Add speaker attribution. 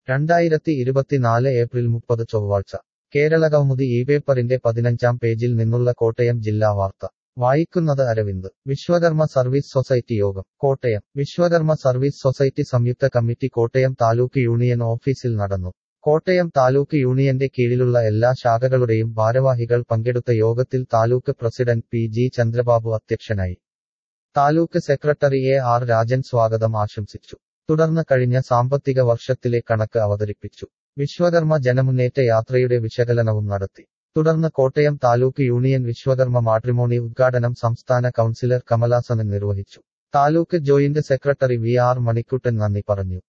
Speaker 1: രണ്ടായിരത്തി ഇരുപത്തിനാല് ഏപ്രിൽ മുപ്പത് ചൊവ്വാഴ്ച കേരളകൗമുദി ഈ പേപ്പറിന്റെ പതിനഞ്ചാം പേജിൽ നിന്നുള്ള കോട്ടയം ജില്ലാ വാർത്ത വായിക്കുന്നത് അരവിന്ദ് വിശ്വകർമ്മ സർവീസ് സൊസൈറ്റി യോഗം കോട്ടയം വിശ്വകർമ്മ സർവീസ് സൊസൈറ്റി സംയുക്ത കമ്മിറ്റി കോട്ടയം താലൂക്ക് യൂണിയൻ ഓഫീസിൽ നടന്നു കോട്ടയം താലൂക്ക് യൂണിയന്റെ കീഴിലുള്ള എല്ലാ ശാഖകളുടെയും ഭാരവാഹികൾ പങ്കെടുത്ത യോഗത്തിൽ taluk president P G Chandrababu അധ്യക്ഷനായി taluk secretary A R Rajan സ്വാഗതം ആശംസിച്ചു തുടർന്ന് കഴിഞ്ഞ സാമ്പത്തിക വർഷത്തിലെ കണക്ക് അവതരിപ്പിച്ചു വിശ്വകർമ്മ ജനമുന്നേറ്റ യാത്രയുടെ വിശകലനവും നടത്തി തുടർന്ന് കോട്ടയം താലൂക്ക് യൂണിയൻ വിശ്വകർമ്മ മാട്രിമോണി ഉദ്ഘാടനം സംസ്ഥാന കൗൺസിലർ കമലാസനൻ നിർവഹിച്ചു taluk joint secretary V R Manikuttan നന്ദി പറഞ്ഞു